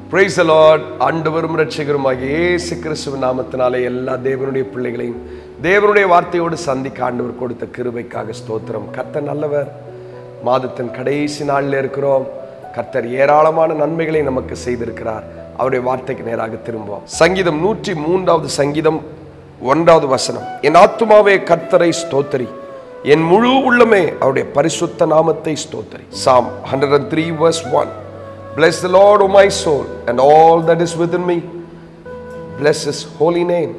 Price Lord ஆண்டவரும் ரட்சகருமாகிய இயேசு கிறிஸ்துவின் நாமத்தினாலே எல்லா தேவனுடைய பிள்ளைகளையும் தேவனுடைய வார்த்தையோடு சந்திக்க ஆண்டவர் கொடுத்த கிருபைக்காக ஸ்தோத்திரம் கர்த்தர் நல்லவர் மாதத்தின் கடைசி நாளில் இருக்கிறோம் கர்த்தர் ஏராளமான நன்மைகளை நமக்கு செய்திருக்கிறார் அவருடைய வார்த்தைக்கு நேராக திரும்புவோம் சங்கீதம் நூற்றி மூன்றாவது சங்கீதம் ஒன்றாவது வசனம் என் ஆத்துமாவே கர்த்தரை ஸ்தோத்தரி என் முழு உள்ளமே அவருடைய பரிசுத்த நாமத்தை ஸ்தோத்தரி Psalm hundred and three verse one Bless the Lord, O my soul, and all that is within me. Bless His holy name.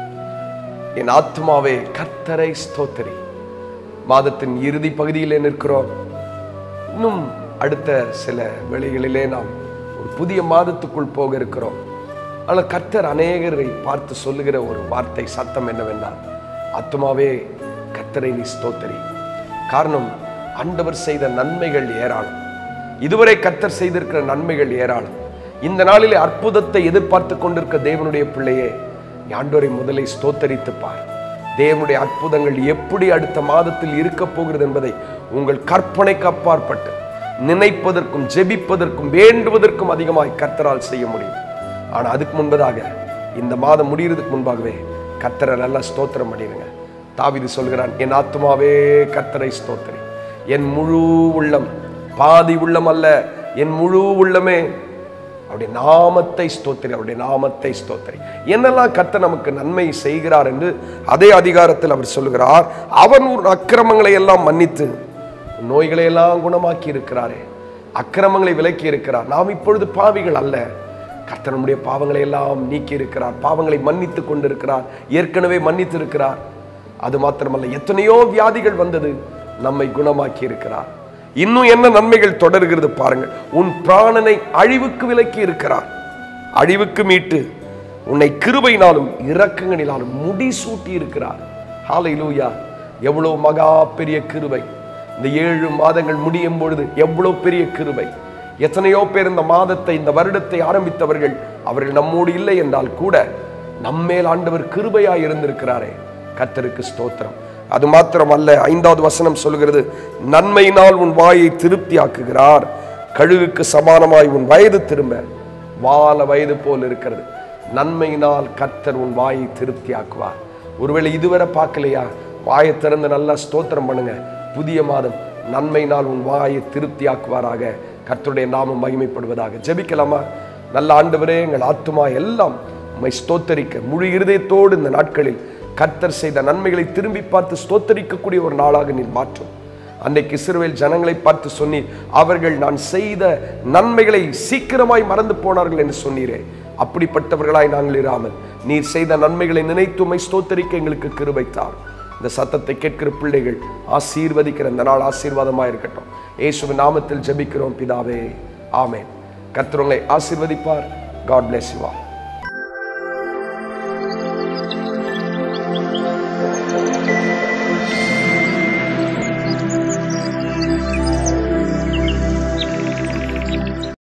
என் ஆத்மாவே கர்த்தரை ஸ்தோத்திரி மாதத்தின் இறுதி பகுதியிலே நிற்கிறோம் இன்னும் அடுத்த சில வேளைகளிலே நாம் ஒரு புதிய மாதத்துக்குள் போக இருக்கிறோம் ஆனால் கர்த்தர் அநேகரை பார்த்து சொல்லுகிற ஒரு வார்த்தை சத்தம் என்னவென்றால் ஆத்மாவே கர்த்தரை நீ ஸ்தோத்திரி காரணம் ஆண்டவர் செய்த நன்மைகள் ஏராளம் இதுவரை கர்த்தர் செய்திருக்கிற நன்மைகள் ஏராளம் இந்த நாளிலே அற்புதத்தை எதிர்பார்த்து கொண்டிருக்க தேவனுடைய பிள்ளையே நீ ஆண்டவரை முதலை ஸ்தோத்தரித்து பார் தேவனுடைய அற்புதங்கள் எப்படி அடுத்த மாதத்தில் இருக்க போகிறது என்பதை உங்கள் கற்பனைக்கு அப்பாற்பட்டு நினைப்பதற்கும் ஜெபிப்பதற்கும் வேண்டுவதற்கும் அதிகமாய் கர்த்தரால் செய்ய முடியும் ஆனா அதுக்கு முன்பதாக இந்த மாதம் முடியறதுக்கு முன்பாகவே கர்த்தரை நல்லா ஸ்தோத்திரம் பண்ணிடுங்க தாவிது சொல்கிறான் என் ஆத்மாவே கர்த்தரை ஸ்தோத்திரி என் முழு உள்ளம் பாதி உள்ளம் அல்ல என் முழு உள்ளமே அவருடைய நாமத்தை ஸ்தோத்திரி அவருடைய நாமத்தை ஸ்தோத்திரி என்னெல்லாம் கர்த்தர் நமக்கு நன்மை செய்கிறார் என்று அதே அதிகாரத்தில் அவர் சொல்லுகிறார் அவன் உன் அக்கிரமங்களை எல்லாம் மன்னித்து உன் நோய்களை எல்லாம் குணமாக்கி இருக்கிறாரே அக்கிரமங்களை விலக்கி இருக்கிறார் நாம் இப்பொழுது பாவிகள் அல்ல கர்த்தர் நம்முடைய பாவங்களை எல்லாம் நீக்கி இருக்கிறார் பாவங்களை மன்னித்து கொண்டிருக்கிறார் ஏற்கனவே மன்னித்து இருக்கிறார் அது மாத்திரமல்ல எத்தனையோ வியாதிகள் வந்தது நம்மை குணமாக்கி இருக்கிறார் இன்னும் என்ன நன்மைகள் தொடர்கிறது பாருங்கள் உன் பிராணனை அழிவுக்கு விலக்கி இருக்கிறார் அழிவுக்கு மீட்டு உன்னை கிருபையினாலும் இரக்கங்களினாலும் முடிசூட்டி இருக்கிறார் ஹாலை லூயா எவ்வளவு மகா பெரிய கிருபை இந்த ஏழு மாதங்கள் முடியும் பொழுது எவ்வளவு பெரிய கிருபை எத்தனையோ பேர் இந்த மாதத்தை இந்த வருடத்தை ஆரம்பித்தவர்கள் அவர்கள் நம்மோடு இல்லை என்றால் கூட நம்மேல் ஆண்டவர் கிருபையாய் இருந்திருக்கிறாரே கர்த்தருக்கு ஸ்தோத்திரம் அது மாத்திரம் அல்ல ஐந்தாவது வசனம் சொல்கிறது நன்மையினால் உன் வாயை திருப்தி ஆக்குகிறார் கழுகுக்கு சமானமாய் உன் வயது திரும்ப வால வயது போல் இருக்கிறது நன்மையினால் கர்த்தர் உன் வாயை திருப்தி ஆக்குவார் ஒருவேளை இதுவரை பார்க்கலையா வாயை திறந்து நல்லா ஸ்தோத்திரம் பண்ணுங்க புதிய மாதம் நன்மையினால் உன் வாயை திருப்தி ஆக்குவாராக கர்த்தருடைய நாமம் மகிமைப்படுவதாக ஜெபிக்கலாமா நல்ல ஆண்டவரே எங்கள் ஆத்துமா எல்லாம் உம்மை ஸ்தோத்தரிக்க முழு இருதயத்தோடு இந்த நாட்களில் கர்த்தர் செய்த நன்மைகளை திரும்பி பார்த்து ஸ்தோத்தரிக்கக்கூடிய ஒரு நாளாக நீர் மாற்றும் அன்னைக்கு இஸ்ரவேல் ஜனங்களை பார்த்து சொன்னீர் அவர்கள் நான் செய்த நன்மைகளை சீக்கிரமாய் மறந்து போனார்கள் என்று சொன்னீரே அப்படிப்பட்டவர்களாய் நாங்கள் இராமல் நீர் செய்த நன்மைகளை நினைத்து உம்மை ஸ்தோத்தரிக்க எங்களுக்கு கிருபைத்தார் இந்த சத்தத்தை கேட்கிற பிள்ளைகள் ஆசீர்வதிக்கிற இந்த நாள் ஆசீர்வாதமாக இருக்கட்டும் இயேசுவின் நாமத்தில் ஜெபிக்கிறோம் பிதாவே ஆமென் கர்த்தர் உங்களை ஆசீர்வதிப்பார் காட் bless you all